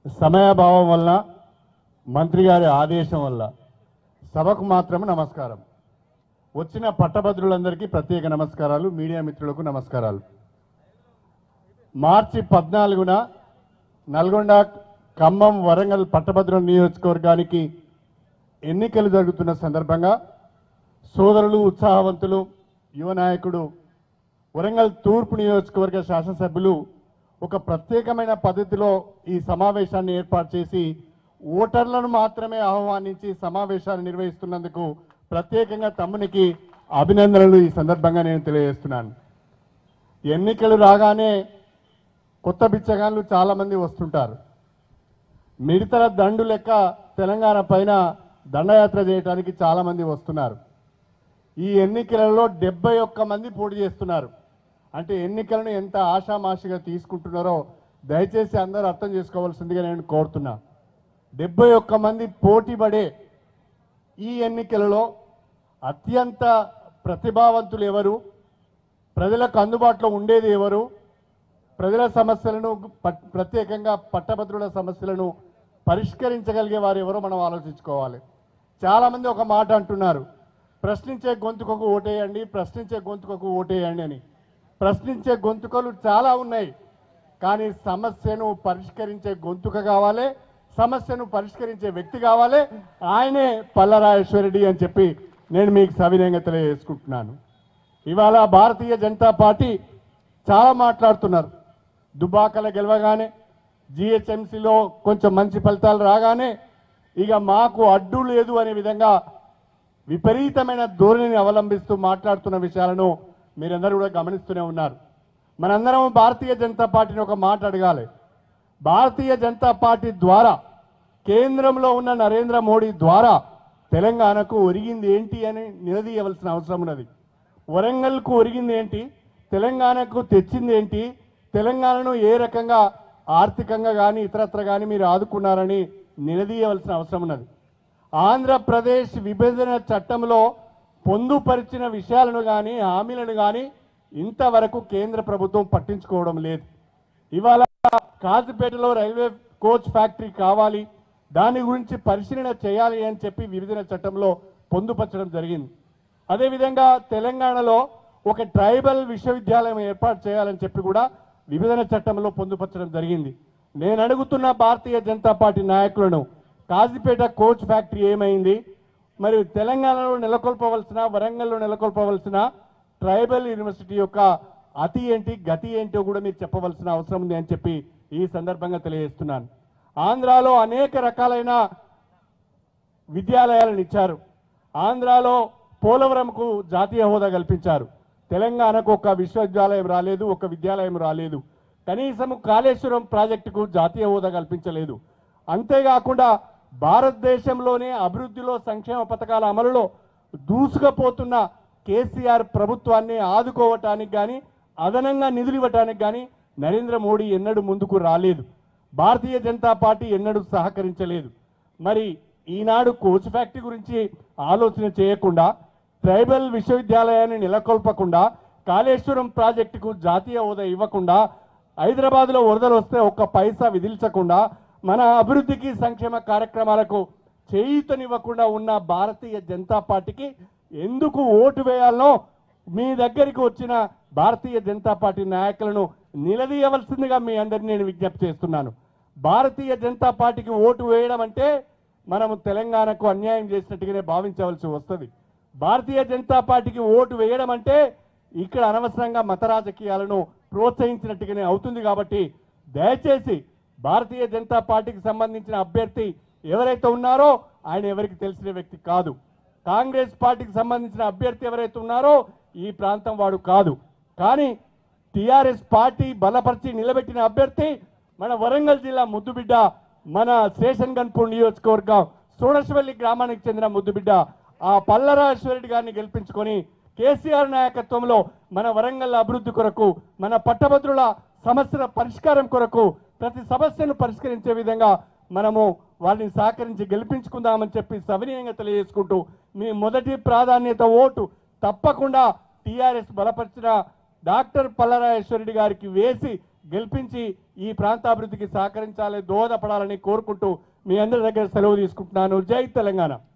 సమయాభావం వలన మంత్రి గారి ఆదేశం వల్ల సభకు మాత్రమే నమస్కారం వచ్చిన పట్టభద్రులందరికీ ప్రత్యేక నమస్కారాలు మీడియా మిత్రులకు నమస్కారాలు మార్చి పద్నాలుగున నల్గొండ ఖమ్మం వరంగల్ పట్టభద్రుల నియోజకవర్గానికి ఎన్నికలు జరుగుతున్న సందర్భంగా సోదరులు ఉత్సాహవంతులు యువ నాయకుడు వరంగల్ తూర్పు నియోజకవర్గ శాసనసభ్యులు ఒక ప్రత్యేకమైన పద్ధతిలో ఈ సమావేశాన్ని ఏర్పాటు చేసి ఓటర్లను మాత్రమే ఆహ్వానించి సమావేశాలు నిర్వహిస్తున్నందుకు ప్రత్యేకంగా తమ్మునికి అభినందనలు ఈ సందర్భంగా నేను తెలియజేస్తున్నాను ఎన్నికలు రాగానే కొత్త బిచ్చగాళ్ళు చాలామంది వస్తుంటారు మిడతల దండు లెక్క తెలంగాణ పైన దండయాత్ర చేయడానికి చాలామంది వస్తున్నారు ఈ ఎన్నికలలో డెబ్బై ఒక్క మంది పోటీ చేస్తున్నారు అంటే ఎన్నికలను ఎంత ఆషామాషిగా తీసుకుంటున్నారో దయచేసి అందరూ అర్థం చేసుకోవాల్సిందిగా నేను కోరుతున్నా డెబ్బై ఒక్క మంది పోటీ పడే ఈ ఎన్నికలలో అత్యంత ప్రతిభావంతులు ఎవరు ప్రజలకు అందుబాటులో ఉండేది ఎవరు ప్రజల సమస్యలను పట్- ప్రత్యేకంగా పట్టభద్రుల సమస్యలను పరిష్కరించగలిగే వారు ఎవరో మనం ఆలోచించుకోవాలి చాలామంది ఒక మాట అంటున్నారు ప్రశ్నించే గొంతుకకు ఓటేయండి ప్రశ్నించే గొంతుకకు ఓటేయండి అని ప్రశ్నించే గొంతుకలు చాలా ఉన్నాయి కానీ సమస్యను పరిష్కరించే గొంతుక కావాలి సమస్యను పరిష్కరించే వ్యక్తి కావాలి ఆయనే పల్లరాజేశ్వరరెడ్డి అని చెప్పి నేను మీకు సవినయంగా తెలియజేసుకుంటున్నాను ఇవాళ భారతీయ జనతా పార్టీ చాలా మాట్లాడుతున్నారు దుబాకల గెలవగానే జిహెచ్ఎంసీలో కొంచెం మంచి ఫలితాలు రాగానే ఇక మాకు అడ్డు లేదు అనే విధంగా విపరీతమైన ధోరణిని అవలంబిస్తూ మాట్లాడుతున్న విషయాలను మీరందరూ కూడా గమనిస్తూనే ఉన్నారు మనందరం భారతీయ జనతా పార్టీని ఒక మాట అడగాలి భారతీయ జనతా పార్టీ ద్వారా కేంద్రంలో ఉన్న నరేంద్ర మోడీ ద్వారా తెలంగాణకు ఒరిగింది ఏంటి అని నిలదీయవలసిన అవసరం ఉన్నది వరంగల్కు ఒరిగింది ఏంటి తెలంగాణకు తెచ్చింది ఏంటి తెలంగాణను ఏ రకంగా ఆర్థికంగా కానీ ఇతరత్ర కానీ మీరు ఆదుకున్నారని నిలదీయవలసిన అవసరం ఉన్నది ఆంధ్రప్రదేశ్ విభజన చట్టంలో పొందుపరిచిన విషయాలను కానీ హామీలను కానీ ఇంతవరకు కేంద్ర ప్రభుత్వం పట్టించుకోవడం లేదు ఇవాళ కాజుపేటలో రైల్వే కోచ్ ఫ్యాక్టరీ కావాలి దాని గురించి పరిశీలన చేయాలి అని చెప్పి విభజన చట్టంలో పొందుపరచడం జరిగింది అదేవిధంగా తెలంగాణలో ఒక ట్రైబల్ విశ్వవిద్యాలయం ఏర్పాటు చేయాలని చెప్పి కూడా విభజన చట్టంలో పొందుపరచడం జరిగింది నేను అడుగుతున్న భారతీయ జనతా పార్టీ నాయకులను కాజీపేట కోచ్ ఫ్యాక్టరీ ఏమైంది మరి తెలంగాణలో నెలకొల్పవలసిన వరంగల్లో నెలకొల్పవలసిన ట్రైబల్ యూనివర్సిటీ యొక్క అతి ఏంటి గతి ఏంటో కూడా మీరు చెప్పవలసిన అవసరం ఉంది అని చెప్పి ఈ సందర్భంగా తెలియజేస్తున్నాను ఆంధ్రాలో అనేక రకాలైన విద్యాలయాలను ఇచ్చారు ఆంధ్రాలో పోలవరంకు జాతీయ హోదా కల్పించారు తెలంగాణకు ఒక విశ్వవిద్యాలయం రాలేదు ఒక విద్యాలయం రాలేదు కనీసం కాళేశ్వరం ప్రాజెక్టుకు జాతీయ హోదా కల్పించలేదు అంతేకాకుండా భారతదేశంలోనే అభివృద్ధిలో సంక్షేమ పథకాల అమలులో దూసుకుపోతున్న కేసీఆర్ ప్రభుత్వాన్ని ఆదుకోవటానికి కానీ అదనంగా నిధులు ఇవ్వటానికి కానీ నరేంద్ర మోడీ ఎన్నడూ ముందుకు రాలేదు భారతీయ జనతా పార్టీ ఎన్నడూ సహకరించలేదు మరి ఈనాడు కోచ్ ఫ్యాక్టరీ గురించి ఆలోచన చేయకుండా ట్రైబల్ విశ్వవిద్యాలయాన్ని నెలకొల్పకుండా కాళేశ్వరం ప్రాజెక్టుకు జాతీయ హోదా ఇవ్వకుండా హైదరాబాద్లో వరదలు వస్తే ఒక్క పైసా విధించకుండా మన అభివృద్ధికి సంక్షేమ కార్యక్రమాలకు చేయూతనివ్వకుండా ఉన్న భారతీయ జనతా పార్టీకి ఎందుకు ఓటు వేయాలనో మీ దగ్గరికి వచ్చిన భారతీయ జనతా పార్టీ నాయకులను నిలదీయవలసిందిగా మీ అందరినీ నేను విజ్ఞప్తి చేస్తున్నాను భారతీయ జనతా పార్టీకి ఓటు వేయడం అంటే మనము తెలంగాణకు అన్యాయం చేసినట్టుగానే భావించవలసి వస్తుంది భారతీయ జనతా పార్టీకి ఓటు వేయడం అంటే ఇక్కడ అనవసరంగా మత రాజకీయాలను ప్రోత్సహించినట్టుగానే అవుతుంది కాబట్టి దయచేసి భారతీయ జనతా పార్టీకి సంబంధించిన అభ్యర్థి ఎవరైతే ఉన్నారో ఆయన ఎవరికి తెలిసిన వ్యక్తి కాదు కాంగ్రెస్ పార్టీకి సంబంధించిన అభ్యర్థి ఎవరైతే ఉన్నారో ఈ ప్రాంతం వాడు కాదు కానీ టిఆర్ఎస్ పార్టీ బలపరిచి నిలబెట్టిన అభ్యర్థి మన వరంగల్ జిల్లా ముద్దుబిడ్డ మన స్టేషన్ గన్పూర్ నియోజకవర్గం సోడశవల్లి గ్రామానికి చెందిన ముద్దుబిడ్డ ఆ పల్లరాజేశ్వరెడ్డి గారిని గెలిపించుకొని కేసీఆర్ నాయకత్వంలో మన వరంగల్ అభివృద్ధి కొరకు మన పట్టభద్రుల సమస్యల పరిష్కారం కొరకు ప్రతి సమస్యను పరిష్కరించే విధంగా మనము వారిని సహకరించి గెలిపించుకుందామని చెప్పి సవినయంగా తెలియజేసుకుంటూ మీ మొదటి ప్రాధాన్యత ఓటు తప్పకుండా టీఆర్ఎస్ బలపరిచిన డాక్టర్ పల్లరాజేశ్వరరెడ్డి గారికి వేసి గెలిపించి ఈ ప్రాంతాభివృద్ధికి సహకరించాలని దోహదపడాలని కోరుకుంటూ మీ అందరి దగ్గర సెలవు తీసుకుంటున్నాను జై తెలంగాణ